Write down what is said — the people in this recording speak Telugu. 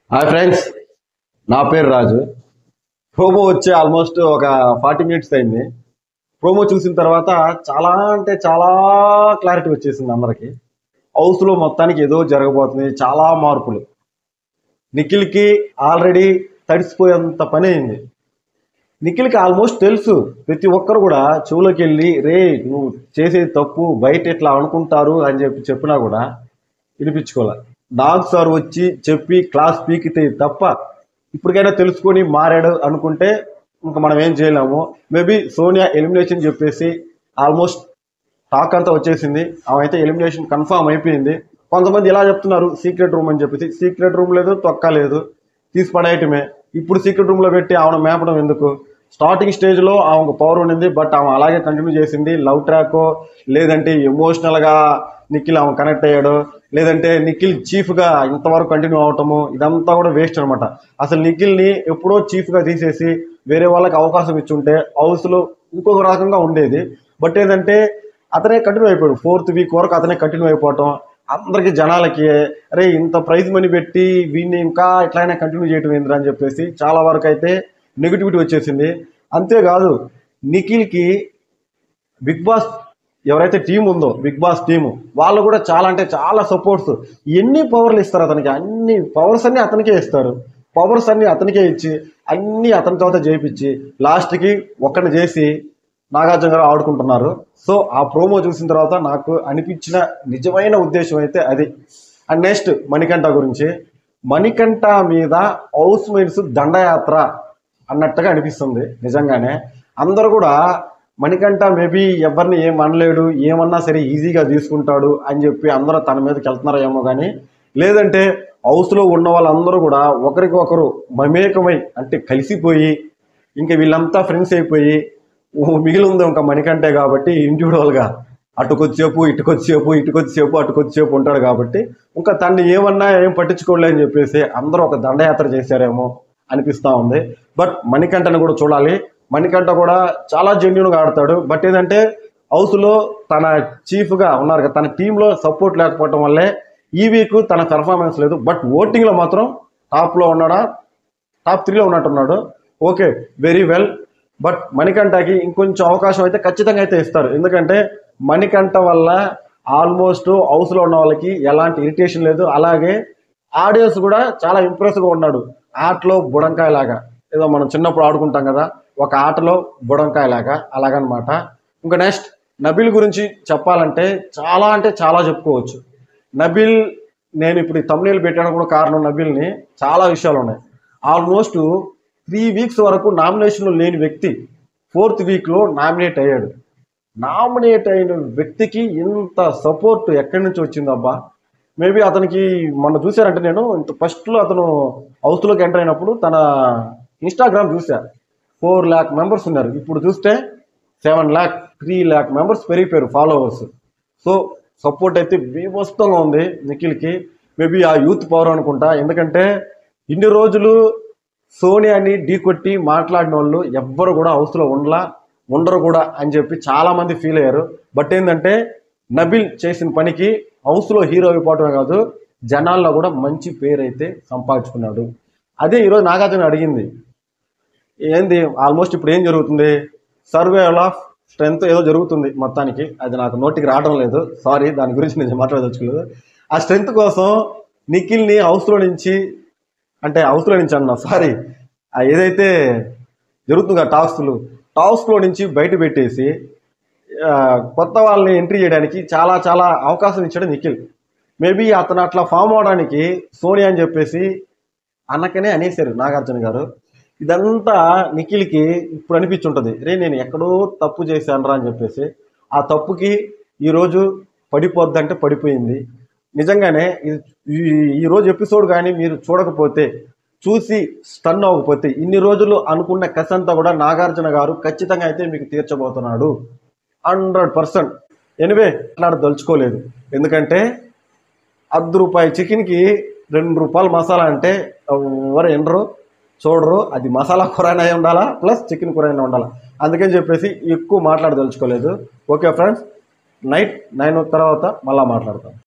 హాయ్ ఫ్రెండ్స్ నా పేరు రాజు ప్రోమో వచ్చి ఆల్మోస్ట్ ఒక ఫార్టీ మినిట్స్ అయింది ప్రోమో చూసిన తర్వాత చాలా అంటే చాలా క్లారిటీ వచ్చేసింది అందరికి హౌస్లో మొత్తానికి ఏదో జరగబోతుంది చాలా మార్పులు నిఖిల్కి ఆల్రెడీ తడిసిపోయేంత పని అయింది నిఖిల్కి ఆల్మోస్ట్ తెలుసు ప్రతి ఒక్కరు కూడా చెవులోకి వెళ్ళి రే నువ్వు చేసేది తప్పు బయట ఇట్లా అనుకుంటారు అని చెప్పి చెప్పినా కూడా వినిపించుకోలే డాగ్ సార్ వచ్చి చెప్పి క్లాస్ పీకితే తప్ప ఇప్పటికైనా తెలుసుకొని మారాడు అనుకుంటే ఇంకా మనం ఏం చేయలేము మేబీ సోనియా ఎలిమినేషన్ చెప్పేసి ఆల్మోస్ట్ టాక్ అంతా వచ్చేసింది ఆమె అయితే ఎలిమినేషన్ కన్ఫామ్ అయిపోయింది కొంతమంది ఇలా చెప్తున్నారు సీక్రెట్ రూమ్ అని చెప్పేసి సీక్రెట్ రూమ్ లేదు తొక్క లేదు తీసి పడేయటమే ఇప్పుడు సీక్రెట్ రూమ్లో పెట్టి ఆమెను మేపడం ఎందుకు స్టార్టింగ్ స్టేజ్లో ఆమెకు పవర్ ఉండింది బట్ ఆమె అలాగే కంటిన్యూ చేసింది లవ్ ట్రాక్ లేదంటే ఎమోషనల్గా నిఖిల్ ఆమె కనెక్ట్ అయ్యాడు లేదంటే నిఖిల్ చీఫ్గా ఇంతవరకు కంటిన్యూ అవటము ఇదంతా కూడా వేస్ట్ అనమాట అసలు నిఖిల్ని ఎప్పుడో చీఫ్గా తీసేసి వేరే వాళ్ళకి అవకాశం ఇచ్చుంటే హౌస్లో ఇంకొక రకంగా ఉండేది బట్ ఏంటంటే అతనే కంటిన్యూ అయిపోయాడు ఫోర్త్ వీక్ వరకు అతనే కంటిన్యూ అయిపోవటం అందరికి జనాలకి అరే ఇంత ప్రైజ్ మనీ పెట్టి వీడిని ఇంకా ఇట్లానే కంటిన్యూ చేయటం ఏంద్రా అని చెప్పేసి చాలా వరకు అయితే నెగిటివిటీ వచ్చేసింది అంతేకాదు నిఖిల్కి బిగ్ బాస్ ఎవరైతే టీం ఉందో బిగ్ బాస్ టీము వాళ్ళు కూడా చాలా అంటే చాలా సపోర్ట్స్ ఎన్ని పవర్లు ఇస్తారు అతనికి అన్ని పవర్స్ అన్ని అతనికే ఇస్తారు పవర్స్ అన్ని అతనికే ఇచ్చి అన్ని అతని తర్వాత చేయించి లాస్ట్కి ఒక్కడిని చేసి నాగార్జున గారు ఆడుకుంటున్నారు సో ఆ ప్రోమో చూసిన తర్వాత నాకు అనిపించిన నిజమైన ఉద్దేశం అయితే అది అండ్ నెక్స్ట్ మణికంఠ గురించి మణికంఠ మీద హౌస్ మేట్స్ దండయాత్ర అన్నట్టుగా అనిపిస్తుంది నిజంగానే అందరూ కూడా మణికంఠ మేబీ ఎవరిని ఏం అనలేడు ఏమన్నా సరే ఈజీగా తీసుకుంటాడు అని చెప్పి అందరూ తన మీదకి వెళ్తున్నారో ఏమో కానీ లేదంటే హౌస్లో ఉన్న వాళ్ళందరూ కూడా ఒకరికొకరు మమేకమై అంటే కలిసిపోయి ఇంకా వీళ్ళంతా ఫ్రెండ్స్ అయిపోయి ఓ మిగిలి ఉంది ఇంకా మణికంటే కాబట్టి ఇండివిజువల్గా అటుకొచ్చేపు ఇటుకొచ్చేపు ఇటుకొచ్చేపు అటుకొచ్చేపు ఉంటాడు కాబట్టి ఇంకా తన్ని ఏమన్నా ఏం పట్టించుకోలే అని చెప్పేసి అందరూ ఒక దండయాత్ర చేశారేమో అనిపిస్తూ ఉంది బట్ మణికంఠని కూడా చూడాలి మణికంఠ కూడా చాలా జెన్యున్గా ఆడతాడు బట్ ఏంటంటే హౌస్లో తన చీఫ్గా ఉన్నారు కదా తన టీంలో సపోర్ట్ లేకపోవటం వల్లే ఈ వీక్ తన పెర్ఫార్మెన్స్ లేదు బట్ ఓటింగ్లో మాత్రం టాప్లో ఉన్నాడా టాప్ త్రీలో ఉన్నట్టున్నాడు ఓకే వెరీ వెల్ బట్ మణికంఠకి ఇంకొంచెం అవకాశం అయితే ఖచ్చితంగా అయితే ఇస్తారు ఎందుకంటే మణికంఠ వల్ల ఆల్మోస్ట్ హౌస్లో ఉన్న వాళ్ళకి ఎలాంటి ఇరిటేషన్ లేదు అలాగే ఆడియన్స్ కూడా చాలా ఇంప్రెస్గా ఉన్నాడు ఆటలో బుడంకాయ లాగా ఏదో మనం చిన్నప్పుడు ఆడుకుంటాం కదా ఒక ఆటలో బుడంకాయ లాగా అలాగనమాట ఇంకా నెక్స్ట్ నబిల్ గురించి చెప్పాలంటే చాలా అంటే చాలా చెప్పుకోవచ్చు నబిల్ నేను ఇప్పుడు ఈ తమ్నేలు పెట్టడానికి కూడా కారణం నబిల్ని చాలా విషయాలు ఉన్నాయి ఆల్మోస్ట్ త్రీ వీక్స్ వరకు నామినేషన్లో లేని వ్యక్తి ఫోర్త్ వీక్లో నామినేట్ అయ్యాడు నామినేట్ అయిన వ్యక్తికి ఇంత సపోర్ట్ ఎక్కడి నుంచి వచ్చిందబ్బా మేబీ అతనికి మొన్న చూశారంటే నేను ఇంత ఫస్ట్లో అతను హౌస్లోకి ఎంటర్ అయినప్పుడు తన ఇన్స్టాగ్రామ్ చూసా ఫోర్ ల్యాక్ మెంబర్స్ ఉన్నారు ఇప్పుడు చూస్తే seven lakh three lakh members పెరిగిపోయారు ఫాలోవర్స్ సో సపోర్ట్ అయితే బీభత్సంగా ఉంది నిఖిల్కి మేబీ ఆ యూత్ పవర్ అనుకుంటా ఎందుకంటే ఇన్ని రోజులు సోనియాని ఢీకొట్టి మాట్లాడిన వాళ్ళు ఎవ్వరు కూడా హౌస్లో ఉండలా ఉండరు కూడా అని చెప్పి చాలామంది ఫీల్ అయ్యారు బట్ ఏంటంటే నబిల్ చేసిన పనికి హౌస్లో హీరో అయిపోవటమే కాదు జనాల్లో కూడా మంచి పేరు అయితే సంపాదించుకున్నాడు అదే ఈరోజు నాగార్జున అడిగింది ఏంది ఆల్మోస్ట్ ఇప్పుడు ఏం జరుగుతుంది సర్వేల్ ఆఫ్ స్ట్రెంత్ ఏదో జరుగుతుంది మొత్తానికి అది నాకు నోటికి రావడం లేదు సారీ దాని గురించి నేను మాట్లాడదలుచుకోలేదు ఆ స్ట్రెంత్ కోసం నిఖిల్ని హౌస్లో నుంచి అంటే హౌస్లో నుంచి అన్నా సారీ ఆ ఏదైతే జరుగుతుందో టాస్క్లు టాస్క్లో నుంచి బయట పెట్టేసి ఆ, కొత్త వాళ్ళని ఎంట్రీ చేయడానికి చాలా చాలా అవకాశం ఇచ్చాడు నిఖిల్ మేబీ అతను అట్లా ఫామ్ అవడానికి సోనియా అని చెప్పేసి అన్నకనే అనేసారు నాగార్జున గారు ఇదంతా నిఖిల్కి ఇప్పుడు అనిపించుంటుంది రే నేను ఎక్కడో తప్పు చేశానురా అని చెప్పేసి ఆ తప్పుకి ఈరోజు పడిపోద్దంటే పడిపోయింది నిజంగానే ఇది- ఈ- ఈ రోజు ఎపిసోడ్ కానీ మీరు చూడకపోతే చూసి స్టన్ అవ్వకపోతే ఇన్ని రోజులు అనుకున్న కసి అంతా కూడా నాగార్జున గారు ఖచ్చితంగా అయితే మీకు తీర్చబోతున్నాడు హండ్రెడ్ పర్సెంట్ ఎనివే మాట్లాడదలుచుకోలేదు ఎందుకంటే అర్ధ రూపాయి చికెన్కి రెండు రూపాయలు మసాలా అంటే ఎవరు ఎనరు చూడరు అది మసాలా కూరైనా అయి ఉండాలా ప్లస్ చికెన్ కూరైనా ఉండాలా అందుకని చెప్పేసి ఎక్కువ మాట్లాడదలుచుకోలేదు ఓకే ఫ్రెండ్స్ నైట్ నైన్ తర్వాత మళ్ళీ మాట్లాడతాం